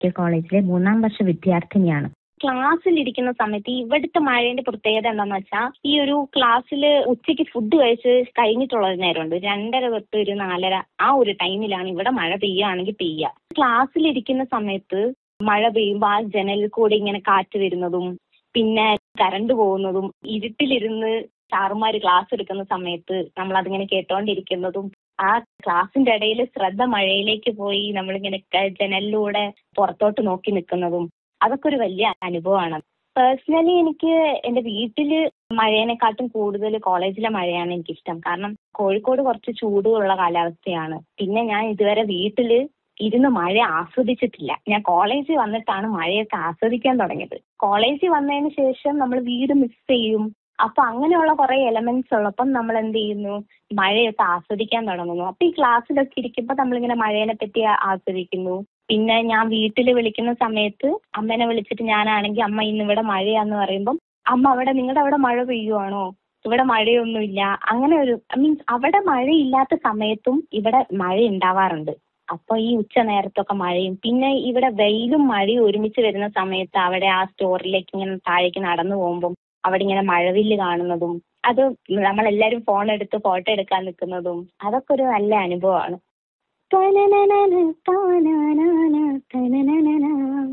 കോളേജിലെ മൂന്നാം വർഷ വിദ്യാർത്ഥിനിയാണ് ക്ലാസ്സിൽ ഇരിക്കുന്ന സമയത്ത് ഇവിടുത്തെ മഴേന്റെ പ്രത്യേകത എന്താന്ന് വെച്ചാൽ ഈ ഒരു ക്ലാസ്സിൽ ഉച്ചയ്ക്ക് ഫുഡ് കഴിച്ച് കഴിഞ്ഞിട്ടുള്ള ഒരു നേരമുണ്ട് രണ്ടര തൊട്ട് ഒരു നാലര ആ ഒരു ടൈമിലാണ് ഇവിടെ മഴ പെയ്യുകയാണെങ്കിൽ പെയ്യുക ക്ലാസ്സിൽ ഇരിക്കുന്ന സമയത്ത് മഴ പെയ്യുമ്പോൾ ആ ജനലിൽ കൂടെ ഇങ്ങനെ കാറ്റ് വരുന്നതും പിന്നെ കറണ്ട് പോകുന്നതും ഇരുട്ടിലിരുന്ന് സാറുമാര് ക്ലാസ് എടുക്കുന്ന സമയത്ത് നമ്മൾ അതിങ്ങനെ കേട്ടോണ്ടിരിക്കുന്നതും ആ ക്ലാസിന്റെ ഇടയിൽ ശ്രദ്ധ മഴയിലേക്ക് പോയി നമ്മളിങ്ങനെ ക- ജനലിലൂടെ പുറത്തോട്ട് നോക്കി നിൽക്കുന്നതും അതൊക്കെ ഒരു വലിയ അനുഭവമാണ് പേഴ്സണലി എനിക്ക് എന്റെ വീട്ടില് മഴേനെക്കാട്ടും കൂടുതൽ കോളേജിലെ മഴയാണ് എനിക്കിഷ്ടം കാരണം കോഴിക്കോട് കുറച്ച് ചൂടുള്ള കാലാവസ്ഥയാണ് പിന്നെ ഞാൻ ഇതുവരെ വീട്ടില് ഇരുന്ന് മഴ ആസ്വദിച്ചിട്ടില്ല ഞാൻ കോളേജിൽ വന്നിട്ടാണ് മഴയൊക്കെ ആസ്വദിക്കാൻ തുടങ്ങിയത് കോളേജിൽ വന്നതിന് ശേഷം നമ്മൾ വീട് മിസ് ചെയ്യും അപ്പൊ അങ്ങനെയുള്ള കുറെ എലമെന്റ്സ് ഉള്ളപ്പം നമ്മൾ എന്ത് ചെയ്യുന്നു മഴയൊക്കെ ആസ്വദിക്കാൻ തുടങ്ങുന്നു അപ്പൊ ഈ ക്ലാസ്സിലൊക്കെ ഇരിക്കുമ്പോൾ നമ്മളിങ്ങനെ മഴേനെ പറ്റി ആസ്വദിക്കുന്നു പിന്നെ ഞാൻ വീട്ടിൽ വിളിക്കുന്ന സമയത്ത് അമ്മേനെ വിളിച്ചിട്ട് ഞാനാണെങ്കിൽ അമ്മ ഇന്ന് ഇവിടെ മഴയാന്ന് പറയുമ്പം അമ്മ അവിടെ നിങ്ങളുടെ അവിടെ മഴ പെയ്യുവാണോ ഇവിടെ മഴയൊന്നുമില്ല അങ്ങനെ ഒരു മീൻസ് അവിടെ മഴയില്ലാത്ത സമയത്തും ഇവിടെ മഴ ഉണ്ടാവാറുണ്ട് അപ്പൊ ഈ ഉച്ച നേരത്തൊക്കെ മഴയും പിന്നെ ഇവിടെ വെയിലും മഴയും ഒരുമിച്ച് വരുന്ന സമയത്ത് അവിടെ ആ സ്റ്റോറിലേക്ക് ഇങ്ങനെ താഴേക്ക് നടന്നു പോകുമ്പം അവിടെ ഇങ്ങനെ മഴവില്ല് കാണുന്നതും അത് നമ്മളെല്ലാരും ഫോൺ എടുത്ത് ഫോട്ടോ എടുക്കാൻ നിൽക്കുന്നതും അതൊക്കെ ഒരു നല്ല അനുഭവമാണ് തനനനന താനാനാന തനനനന.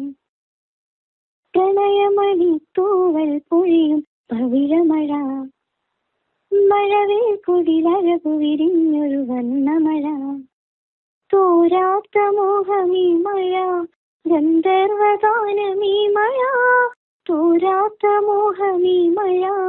പ്രണയമണി തൂവൽ പൊഴിയും പവിഴമഴ മഴവിൽ കുടിലഴകു വിരിഞ്ഞൊരു വന്നമഴ തോരാത്ത മോഹമീ മഴ ഗന്ധർവഗാനമീ മഴ തോരാത്ത മോഹമീ മഴ